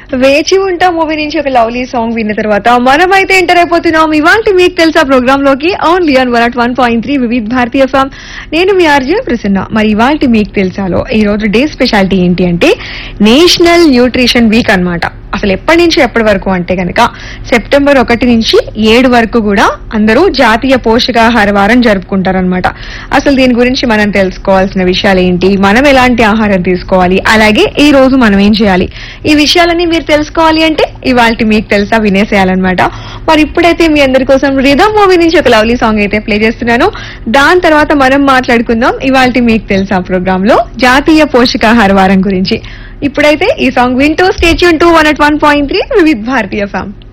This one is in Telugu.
వేచి ఉంటా మూవీ నుంచి ఒక లవ్లీ సాంగ్ విన్న తర్వాత మనమైతే ఎంటర్ అయిపోతున్నాం ఇవాళ మీకు తెలుసా ప్రోగ్రామ్ లోకి only on one one point three Vividh Bharati FM నేను మీ ఆర్జే ప్రసన్న మరి ఇవాళ మీకు తెలుసాలో ఈ రోజు డే స్పెషాలిటీ ఏంటి అంటే నేషనల్ న్యూట్రిషన్ వీక్ అన్నమాట అసలు ఎప్పటి నుంచి ఎప్పటి వరకు అంటే కనుక సెప్టెంబర్ ఒకటి నుంచి ఏడు వరకు కూడా అందరూ జాతీయ పోషకాహార వారం జరుపుకుంటారనమాట అసలు దీని గురించి మనం తెలుసుకోవాల్సిన విషయాలు ఏంటి మనం ఎలాంటి ఆహారం తీసుకోవాలి అలాగే ఈ రోజు మనం ఏం చేయాలి ఈ విషయాలన్నీ మీరు తెలుసుకోవాలి అంటే ఇవాళ మీకు తెలుసా వినేసేయాలన్నమాట మరి ఇప్పుడైతే మీ అందరి కోసం రిధమ్ మూవీ నుంచి ఒక లవ్లీ సాంగ్ అయితే ప్లే చేస్తున్నాను దాని తర్వాత మనం మాట్లాడుకుందాం ఇవాళ మీకు తెలుసా ప్రోగ్రామ్ లో జాతీయ పోషకాహార వారం గురించి ఇప్పుడైతే ఈ సాంగ్ వింటూ stay tuned to one at one point three Vividh Bharati form